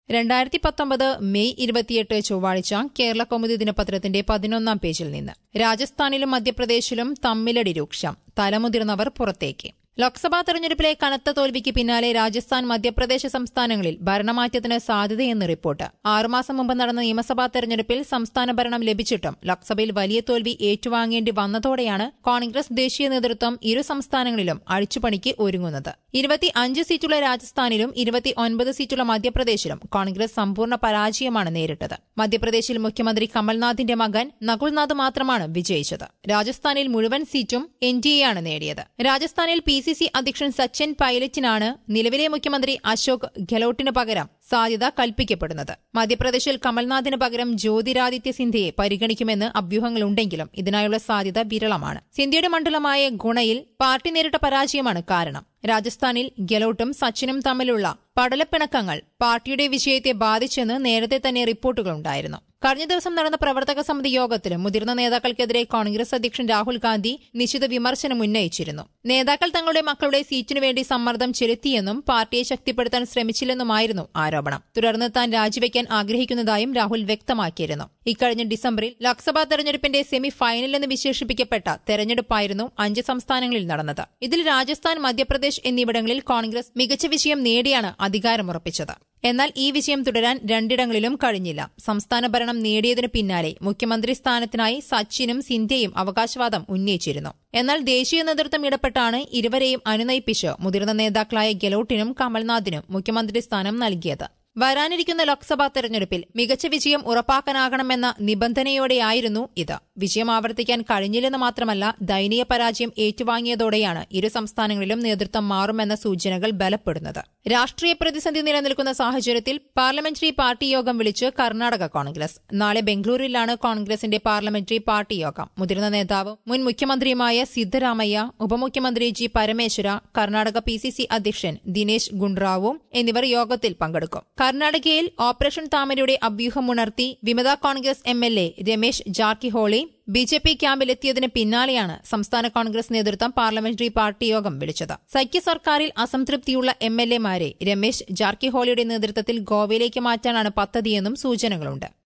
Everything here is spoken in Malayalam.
രണ്ടായിരത്തി പത്തൊമ്പത് മെയ് ഇരുപത്തിയെട്ട് ചൊവ്വാഴ്ച കേരള കൗമുദി ദിനപത്രത്തിന്റെ പതിനൊന്നാം പേജിൽ നിന്ന് രാജസ്ഥാനിലും മധ്യപ്രദേശിലും തമ്മിലടി രൂക്ഷം തലമുതിർന്നവർ പുറത്തേക്ക് ലോക്സഭാ തെരഞ്ഞെടുപ്പിലെ കനത്ത തോൽവിക്ക് പിന്നാലെ രാജസ്ഥാൻ മധ്യപ്രദേശ് സംസ്ഥാനങ്ങളിൽ ഭരണമാറ്റത്തിന് സാധ്യതയെന്ന് റിപ്പോർട്ട് ആറുമാസം മുമ്പ് നടന്ന നിയമസഭാ തെരഞ്ഞെടുപ്പിൽ സംസ്ഥാന ഭരണം ലഭിച്ചിട്ടും ലോക്സഭയിൽ വലിയ തോൽവി ഏറ്റുവാങ്ങേണ്ടി വന്നതോടെയാണ് കോൺഗ്രസ് ദേശീയ നേതൃത്വം ഇരു സംസ്ഥാനങ്ങളിലും അഴിച്ചുപണിക്ക് ഒരുങ്ങുന്നത് ഇരുപത്തി അഞ്ച് സീറ്റുള്ള രാജസ്ഥാനിലും ഇരുപത്തി ഒൻപത് സീറ്റുള്ള മധ്യപ്രദേശിലും കോൺഗ്രസ് സമ്പൂർണ്ണ പരാജയമാണ് നേരിട്ടത് മധ്യപ്രദേശിൽ മുഖ്യമന്ത്രി കമൽനാഥിന്റെ മകൻ നകുൽനാഥ് മാത്രമാണ് വിജയിച്ചത് രാജസ്ഥാനിൽ മുഴുവൻ സീറ്റും എൻ ഡി എ ആണ് നേടിയത് രാജസ്ഥാനിൽ പി സി സി അധ്യക്ഷൻ സച്ചിൻ പൈലറ്റിനാണ് നിലവിലെ മുഖ്യമന്ത്രി അശോക് ഗെഹ്ലോട്ടിന് പകരം സാധ്യത കൽപ്പിക്കപ്പെടുന്നത് മധ്യപ്രദേശിൽ കമൽനാഥിന് പകരം ജ്യോതിരാദിത്യ സിന്ധ്യയെ പരിഗണിക്കുമെന്ന് അഭ്യൂഹങ്ങളുണ്ടെങ്കിലും ഇതിനായുള്ള സാധ്യത വിരളമാണ് സിന്ധ്യയുടെ മണ്ഡലമായ ഗുണയിൽ പാർട്ടി നേരിട്ട പരാജയമാണ് കാരണം രാജസ്ഥാനിൽ ഗെലോട്ടും സച്ചിനും തമ്മിലുള്ള പടലപ്പിണക്കങ്ങൾ പാർട്ടിയുടെ വിജയത്തെ ബാധിച്ചെന്ന് നേരത്തെ തന്നെ റിപ്പോർട്ടുകളുണ്ടായിരുന്നു കഴിഞ്ഞ ദിവസം നടന്ന പ്രവർത്തക സമിതി യോഗത്തിലും മുതിർന്ന നേതാക്കൾക്കെതിരെ കോൺഗ്രസ് അധ്യക്ഷൻ രാഹുൽ ഗാന്ധി നിശ്ചിത വിമർശനം ഉന്നയിച്ചിരുന്നു നേതാക്കൾ തങ്ങളുടെ മക്കളുടെ സീറ്റിനു വേണ്ടി സമ്മർദ്ദം ചെലുത്തിയെന്നും പാർട്ടിയെ ശക്തിപ്പെടുത്താൻ ശ്രമിച്ചില്ലെന്നുമായിരുന്നു ആരോപണം തുടർന്ന് താൻ രാജിവെക്കാൻ ആഗ്രഹിക്കുന്നതായും രാഹുൽ വ്യക്തമാക്കിയിരുന്നു ഇക്കഴിഞ്ഞ ഡിസംബറിൽ ലോക്സഭാ തെരഞ്ഞെടുപ്പിന്റെ സെമി ഫൈനൽ എന്ന് വിശേഷിപ്പിക്കപ്പെട്ട തെരഞ്ഞെടുപ്പായിരുന്നു അഞ്ച് സംസ്ഥാനങ്ങളിൽ നടന്നത് ഇതിൽ രാജസ്ഥാൻ മധ്യപ്രദേശ് എന്നിവിടങ്ങളിൽ കോൺഗ്രസ് മികച്ച വിജയം നേടിയാണ് അധികാരമുറപ്പിച്ചത് എന്നാൽ ഈ വിജയം തുടരാൻ രണ്ടിടങ്ങളിലും കഴിഞ്ഞില്ല സംസ്ഥാന ഭരണം നേടിയതിനു പിന്നാലെ മുഖ്യമന്ത്രി സ്ഥാനത്തിനായി സച്ചിനും സിന്ധ്യയും അവകാശവാദം ഉന്നയിച്ചിരുന്നു എന്നാൽ ദേശീയ നേതൃത്വം ഇടപെട്ടാണ് ഇരുവരെയും അനുനയിപ്പിച്ച് മുതിർന്ന നേതാക്കളായ ഗെലോട്ടിനും കമൽനാഥിനും മുഖ്യമന്ത്രി സ്ഥാനം നൽകിയത് വരാനിരിക്കുന്ന ലോക്സഭാ തെരഞ്ഞെടുപ്പിൽ മികച്ച വിജയം ഉറപ്പാക്കാനാകണമെന്ന നിബന്ധനയോടെയായിരുന്നു ഇത് വിജയം ആവർത്തിക്കാൻ കഴിഞ്ഞില്ലെന്ന് മാത്രമല്ല ദയനീയ പരാജയം ഏറ്റുവാങ്ങിയതോടെയാണ് ഇരു സംസ്ഥാനങ്ങളിലും നേതൃത്വം മാറുമെന്ന സൂചനകൾ ബലപ്പെടുന്നത് രാഷ്ട്രീയ പ്രതിസന്ധി നിലനിൽക്കുന്ന സാഹചര്യത്തിൽ പാർലമെന്ററി പാർട്ടി യോഗം വിളിച്ച് കർണാടക കോൺഗ്രസ് നാളെ ബംഗളൂരുവിലാണ് കോൺഗ്രസിന്റെ പാർലമെന്ററി പാർട്ടി യോഗം മുതിർന്ന നേതാവും മുൻ മുഖ്യമന്ത്രിയുമായ സിദ്ധരാമയ്യ ഉപമുഖ്യമന്ത്രി G Parameshwara Karnataka P C C അധ്യക്ഷൻ ദിനേശ് ഗുണ്ട്രാവും എന്നിവർ യോഗത്തിൽ പങ്കെടുക്കും കർണാടകയിൽ ഓപ്പറേഷൻ താമരയുടെ അഭ്യൂഹമുണർത്തി വിമത Congress M L A Ramesh Jarkiholi B J P ക്യാമ്പിലെത്തിയതിന് പിന്നാലെയാണ് സംസ്ഥാന കോൺഗ്രസ് നേതൃത്വം പാർലമെന്ററി പാർട്ടി യോഗം വിളിച്ചത് സഖ്യ സർക്കാരിൽ അസംതൃപ്തിയുള്ള എം എൽ എമാരെ രമേശ് ജാർക്കിഹോളിയുടെ നേതൃത്വത്തിൽ ഗോവയിലേക്ക് മാറ്റാനാണ് പദ്ധതിയെന്നും സൂചനകളുണ്ട്